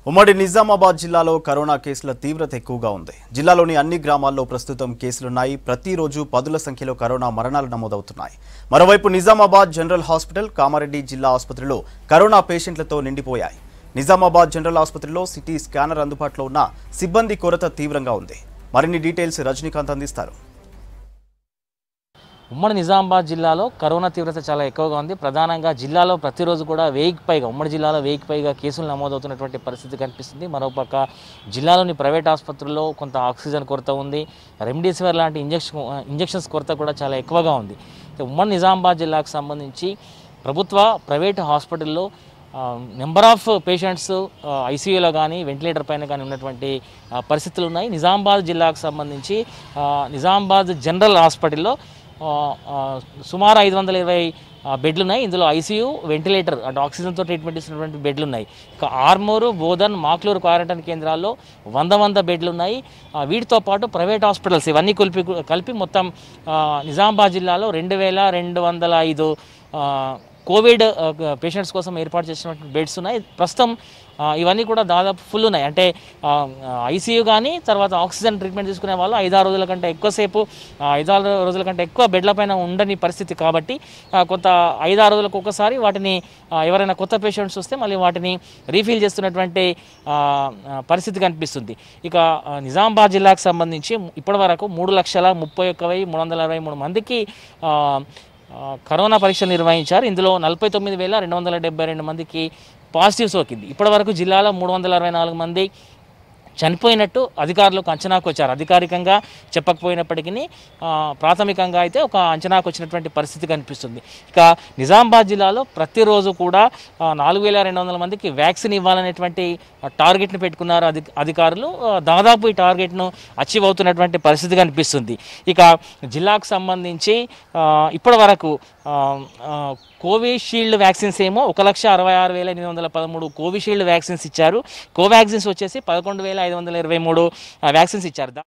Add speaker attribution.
Speaker 1: ఉమ్మడి నిజామాబాద్ జిల్లాలో కరోనా కేసుల తీవ్రత ఎక్కువగా ఉంది జిల్లాలోని అన్ని గ్రామాల్లో ప్రస్తుతం కేసులున్నాయి ప్రతిరోజు పదుల సంఖ్యలో కరోనా మరణాలు నమోదవుతున్నాయి మరోవైపు నిజామాబాద్ జనరల్ హాస్పిటల్ కామారెడ్డి జిల్లా ఆసుపత్రిలో కరోనా పేషెంట్లతో నిండిపోయాయి నిజామాబాద్ జనరల్ ఆసుపత్రిలో సిటీ స్కానర్ అందుబాటులో ఉన్న సిబ్బంది కొరత తీవ్రంగా ఉంది మరిన్ని డీటెయిల్స్ రజనీకాంత్ అందిస్తారు
Speaker 2: ఉమ్మడి నిజామాబాద్ జిల్లాలో కరోనా తీవ్రత చాలా ఎక్కువగా ఉంది ప్రధానంగా జిల్లాలో ప్రతిరోజు కూడా వెయ్యికి పైగా ఉమ్మడి జిల్లాలో వెయ్యికి పైగా కేసులు నమోదవుతున్నటువంటి పరిస్థితి కనిపిస్తుంది మరోపక్క జిల్లాలోని ప్రైవేట్ ఆసుపత్రుల్లో కొంత ఆక్సిజన్ కొరత ఉంది రెమ్డెసివిర్ లాంటి ఇంజెక్షన్ ఇంజెక్షన్స్ కొరత కూడా చాలా ఎక్కువగా ఉంది అయితే ఉమ్మడి నిజామాబాద్ జిల్లాకు సంబంధించి ప్రభుత్వ ప్రైవేట్ హాస్పిటల్లో నెంబర్ ఆఫ్ పేషెంట్స్ ఐసీయూలో కానీ వెంటిలేటర్ పైన కానీ ఉన్నటువంటి ఆ, పరిస్థితులు ఉన్నాయి నిజామాబాద్ జిల్లాకు సంబంధించి ఆ, నిజామాబాద్ జనరల్ హాస్పిటల్లో ఆ, ఆ, సుమారు ఐదు వందల ఇరవై ఆ, బెడ్లు ఉన్నాయి ఇందులో ఐసీయూ వెంటిలేటర్ అంటే ఆక్సిజన్తో ట్రీట్మెంట్ ఇస్తున్నటువంటి బెడ్లు ఉన్నాయి ఇక ఆర్మూరు బోధన్ మాక్లూరు క్వారంటైన్ కేంద్రాల్లో వంద వంద బెడ్లు ఉన్నాయి ఆ, వీటితో పాటు ప్రైవేట్ హాస్పిటల్స్ ఇవన్నీ కలిపి కలిపి మొత్తం ఆ, నిజామాబాద్ జిల్లాలో రెండు వేల రెండు వందల ఐదు ఆ, కోవిడ్ ఆ, పేషెంట్స్ కోసం ఏర్పాటు చేసినటువంటి బెడ్స్ ఉన్నాయి ప్రస్తుతం ఆ, ఇవన్నీ కూడా దాదాపు ఫుల్ ఉన్నాయి అంటే ఐసీయూ కానీ తర్వాత ఆక్సిజన్ ట్రీట్మెంట్ తీసుకునే వాళ్ళు ఐదారు రోజుల కంటే ఎక్కువసేపు ఆ, ఐదారు రోజుల కంటే ఎక్కువ బెడ్ల పైన ఉండని పరిస్థితి కాబట్టి ఆ, కొంత ఐదారు రోజులకు ఒకసారి వాటిని ఆ, ఎవరైనా కొత్త పేషెంట్స్ వస్తే మళ్ళీ వాటిని రీఫిల్ చేస్తున్నటువంటి ఆ, ఆ, పరిస్థితి కనిపిస్తుంది ఇక ఆ, నిజామాబాద్ జిల్లాకు సంబంధించి ఇప్పటి వరకు మూడు లక్షల ముప్పై ఒక్క వెయ్యి మూడు వందల అరవై మూడు మందికి ఆ, ఆ, కరోనా పరీక్షలు నిర్వహించారు ఇందులో నలభై తొమ్మిది వేల రెండు వందల డెబ్బై రెండు మందికి పాజిటివ్ సోకింది ఇప్పటివరకు జిల్లాలో మూడు వందల అరవై నాలుగు మంది చనిపోయినట్టు అధికారులకు అంచనాకు వచ్చారు అధికారికంగా చెప్పకపోయినప్పటికీ ఆ, ప్రాథమికంగా అయితే ఒక అంచనాకు వచ్చినటువంటి పరిస్థితి కనిపిస్తుంది ఇక నిజామాబాద్ జిల్లాలో ప్రతిరోజు కూడా ఆ, నాలుగు వేల రెండు వందల మందికి వ్యాక్సిన్ ఇవ్వాలనేటువంటి ఆ, టార్గెట్ని పెట్టుకున్నారు అధి అధికారులు ఆ, దాదాపు ఈ టార్గెట్ను అచీవ్ అవుతున్నటువంటి పరిస్థితి కనిపిస్తుంది ఇక జిల్లాకు సంబంధించి ఆ, ఇప్పటి వరకు ఆ, ఆ, కోవిషీల్డ్ వ్యాక్సిన్స్ ఏమో ఒక లక్ష అరవై ఆరు వేల ఎనిమిది వందల పదమూడు కోవిషీల్డ్ వ్యాక్సిన్స్ ఇచ్చారు కోవాక్సిన్స్ వచ్చేసి పదకొండు వేల ఐదు వందల ఇరవై మూడు వ్యాక్సిన్స్ ఇచ్చారు దా-